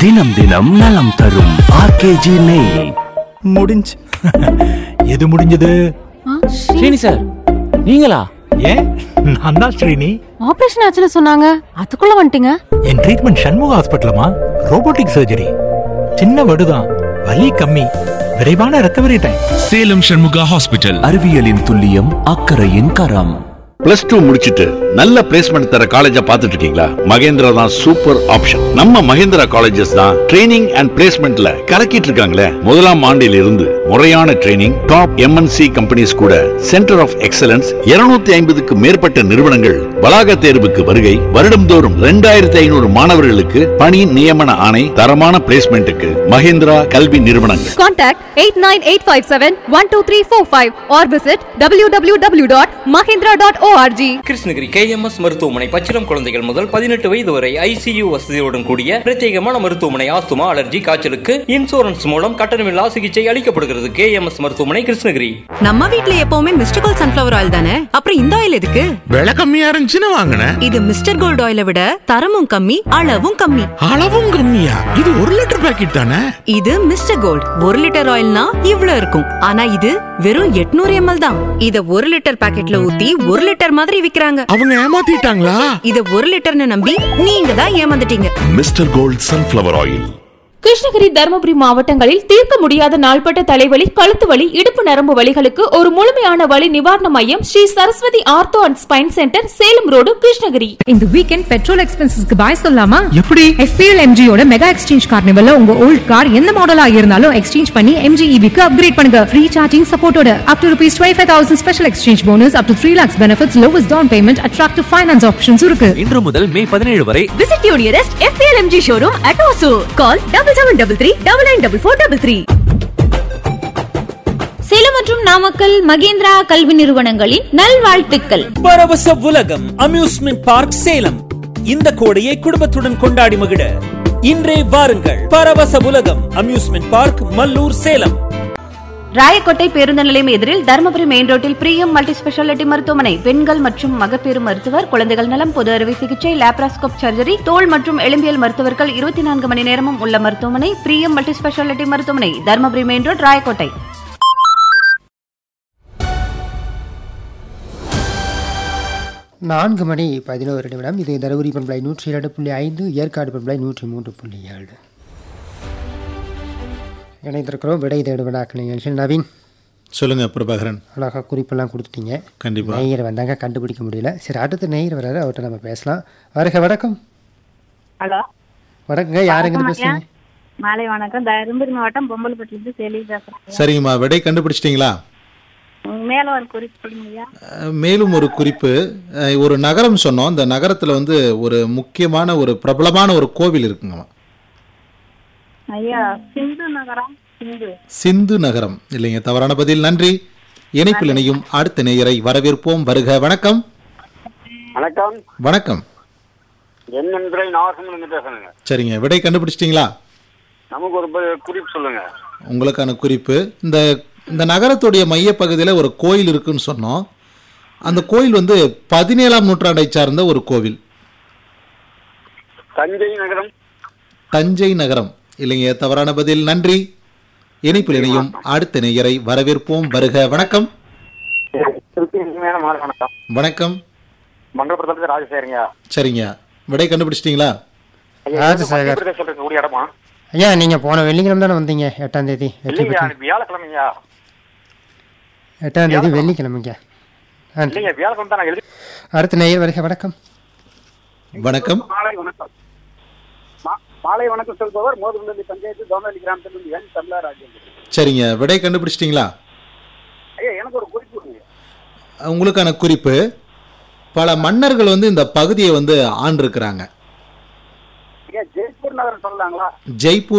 தினம் தினம் நலம் தரும் ஆர்கேஜி நெய் முடிஞ்சு எது முடிஞ்சது ஸ்ரீனி சார் நீங்களா ஏன் நான் தான் ஸ்ரீனி ஆபரேஷன் ஆச்சுன்னு சொன்னாங்க அதுக்குள்ள வந்துட்டீங்க என் ட்ரீட்மெண்ட் சண்முக ஹாஸ்பிட்டலமா ரோபோட்டிக் சர்ஜரி சின்ன வடுதான் வலி கம்மி விரைவான recovery time Salem Shanmuga hospital அறிவியலின் துல்லியம் அக்கறையின் கரம் பிளஸ் டூ முடிச்சிட்டு நல்ல பிளேஸ்மெண்ட் தர காலேஜ பாத்துட்டு இருக்கீங்களா மகேந்திரா தான் சூப்பர் ஆப்ஷன் நம்ம மகேந்திரா காலேஜஸ் தான் ட்ரைனிங் அண்ட் பிளேஸ்மெண்ட்ல கலக்கிட்டு இருக்காங்களே முதலாம் ஆண்டில் இருந்து முறையான ட்ரைனிங் டாப் எம்என்சி கம்பெனிஸ் கூட சென்டர் ஆஃப் எக்ஸலன்ஸ் 250 ஐம்பதுக்கு மேற்பட்ட நிறுவனங்கள் வளாக தேர்வுக்கு வருகை வருடம்தோறும் ரெண்டாயிரத்தி ஐநூறு மாணவர்களுக்கு பணி நியமன ஆணை தரமான பிளேஸ்மெண்ட்டுக்கு மகேந்திரா கல்வி நிறுவனங்கள் Contact 89857-12345 or visit www.mahindra.org. Krishnagiri KMS மருத்துவமனை பச்சிளம் குழந்தைகள் முதல் பதினெட்டு வயது வரை ஐசியு வசதியுடன் கூடிய பிரத்யேகமான மருத்துவமனை ஆஸ்துமா அலர்ஜி காய்ச்சலுக்கு இன்சூரன்ஸ் மூலம் கட்டணமில்லா சிகிச்சை அளிக்கப்படுகிறது கேஎம்எஸ் மருத்துவமனை கிருஷ்ணகிரி நம்ம வீட்ல எப்பவுமே மிஸ்டர் கோல்ட் சன்ஃபிளவர் ஆயில் தானே அப்புறம் இந்த ஆயில் எதுக்கு விலை கம்மியா இருந்துச்சுன்னு வாங்கினேன் இது மிஸ்டர் கோல்ட் ஆயிலை விட தரமும் கம்மி அளவும் கம்மி அளவும் கம்மியா இது ஒரு லிட்டர் பாக்கெட் தானே இது மிஸ்டர் கோல்ட் ஒரு லிட்டர் ஆயில்னா இவ்ளோ இருக்கும் ஆனா இது வெறும் 800 எம்எல் தான் இத ஒரு லிட்டர் பாக்கெட்ல ஊத்தி ஒரு லிட்டர் மாதிரி விக்கிறாங்க அவங்க ஏமாத்திட்டாங்களா இத ஒரு லிட்டர்னு நம்பி நீங்க தான் ஏமாந்துட்டீங்க mister gold sunflower oil Krishnagiri Dharmapuri மாவட்டங்களில் தீர்க்க முடியாத நாள்பட்ட தலைவலி கழுத்து வலி இடுப்பு நரம்பு வலிகளுக்கு ஒரு முழுமையான வலி நிவாரண மையம் Sri Saraswathi ortho and spine centre Salem road Krishnagiri இந்த வீக்கெண்ட் பெட்ரோல் எக்ஸ்பென்சஸ்க்கு பாய் சொல்லலாமா எப்படி எஃபிஎல் எம்ஜியோட மெகா எக்ஸ்சேஞ்ச் கார்னிவல்ல உங்க ஓல்ட் கார் எந்த மாடலா இருந்தாலும் எக்ஸ்சேஞ்ச் பண்ணி எம்ஜி க்கு அப்கிரேட் பண்ணுங்க ஃப்ரீ சார்ஜிங் சப்போர்ட்டோட up to rupees twenty five thousand special exchange bonus up to three lakhs benefits lowest down payment attractive finance options இருக்கு இன்று முதல் மே பதினேழு வரை Visit your nearest FPLMG showroom at Osu. Call double seven double three double nine double four double three. Salem மற்றும் நாமக்கல் மகேந்திரா கல்வி நிறுவனங்களின் நல்வாழ்த்துக்கள் பரவச உலகம் அம்யூஸ்மெண்ட் பார்க் சேலம் இந்த கோடையை குடும்பத்துடன் கொண்டாடி மகிழ இன்றே வாருங்கள் பரவச உலகம் அம்யூஸ்மெண்ட் பார்க் மல்லூர் சேலம் ராயக்கோட்டை பேருந்து நிலையம் எதிரில் தருமபுரி மெயின் ரோட்டில் பிரியம் மல்டி ஸ்பெஷாலிட்டி மருத்துவமனை பெண்கள் மற்றும் மகப்பேறு மருத்துவர் குழந்தைகள் நலம் பொது அறுவை சிகிச்சை லேப்ராஸ்கோப் சர்ஜரி தோல் மற்றும் எலும்பியல் மருத்துவர்கள் இருபத்தி நான்கு மணி நேரமும் உள்ள மருத்துவமனை பிரியம் மல்டி ஸ்பெஷாலிட்டி மருத்துவமனை தருமபுரி மெயின் ரோட் ராயக்கோட்டை நான்கு மணி பதினோரு நிமிடம் இது தருமபுரி பண்பலை நூற்றி இரண்டு புள்ளி ஐந்து ஏற்காடு பண்பலை நூற்றி மூன்று புள்ளி ஏழு இணைந்திருக்கிறோம் விடை தேடு வினாக்கள் நிகழ்ச்சியில் நவீன் சொல்லுங்க பிரபாகரன் அழகாக குறிப்பெல்லாம் கொடுத்துட்டீங்க கண்டிப்பா நெய்யர் வந்தாங்க கண்டுபிடிக்க முடியல சரி அடுத்த நெய்யர் வராரு அவர்கிட்ட நம்ம பேசலாம் வருக வணக்கம் ஹலோ வணக்கங்க யாருங்க பேசுறீங்க மாலை வணக்கம் தருமபுரி மாவட்டம் பொம்பல்பட்டிலிருந்து செலி பேசுறேன் சரிங்கம்மா விடை கண்டுபிடிச்சிட்டிங்களா மேல ஒரு குறிப்பு சொல்லுங்கய்யா அஹ், மேலும் ஒரு குறிப்பு அஹ், ஒரு நகரம் சொன்னோம் இந்த நகரத்தில் வந்து ஒரு முக்கியமான ஒரு பிரபலமான ஒரு கோவில் இருக்குங்கம்மா ஐயா சிந்து நகரம் சிந்து சிந்து நகரம் இல்லைங்க தவறான பதில் நன்றி இணைப்பில் இணையும் அடுத்த நேயரை வரவேற்போம் வருக வணக்கம் வணக்கம் வணக்கம் என் நண்பரை நாகசந்திரன் பேசுறேங்க சரிங்க விடை கண்டுபிடிச்சிட்டிங்களா நமக்கு ஒரு ப- குறிப்பு சொல்லுங்க உங்களுக்கான குறிப்பு இந்த இந்த நகரத்துடைய மையப்பகுதியில் ஒரு கோயில் இருக்குன்னு சொன்னோம் அந்த கோயில் வந்து பதினேழாம் நூற்றாண்டை சார்ந்த ஒரு கோவில் தஞ்சை நகரம் தஞ்சை நகரம் இல்லைங்க தவறான பதில் நன்றி இணைப்பில் இணையும் அடுத்த நேயரை வரவேற்போம் வருக வணக்கம் திருப்பி இனிமையான மாலை வணக்கம் வணக்கம் மண்டலபுரத்துல ராஜசேகரங்க சரிங்க விடை கண்டுபிடிச்சிட்டிங்களா ராஜசேகர். பிரதேசத்தில் இருக்கக்கூடிய இடமா ஐயா நீங்கள் போன வெள்ளிக்கிழமை தானே வந்தீங்க எட்டாம் தேதி வெற்றி இல்லைங்க பெற்று அது வியாழக்கிழமையா எட்டாம் தேதி வெள்ளிக்கிழமைங்க ஆ, இல்லைங்க வியாழக்கிழமை தான் நான் எழுதி அடுத்த நேயர் வருக வணக்கம் வணக்கம் மாலை வணக்கம் மா- மாலை வணக்கம் சொல்பவர் மோதுகுண்டலி பஞ்சாயத்து தோமலி கிராமத்திலிருந்து என் தமிழராஜன் சரிங்க விடை கண்டுபிடிச்சிட்டிங்களா ஐயா எனக்கு ஒரு குறிப்பு கொடுங்க உங்களுக்கான குறிப்பு பல மன்னர்கள் வந்து இந்த பகுதியை வந்து ஆண்டிருக்கிறாங்க ஐயா ஜெய்ப்பூர் நகரம் சொல்லலாங்களா ஜெய்ப்பூர்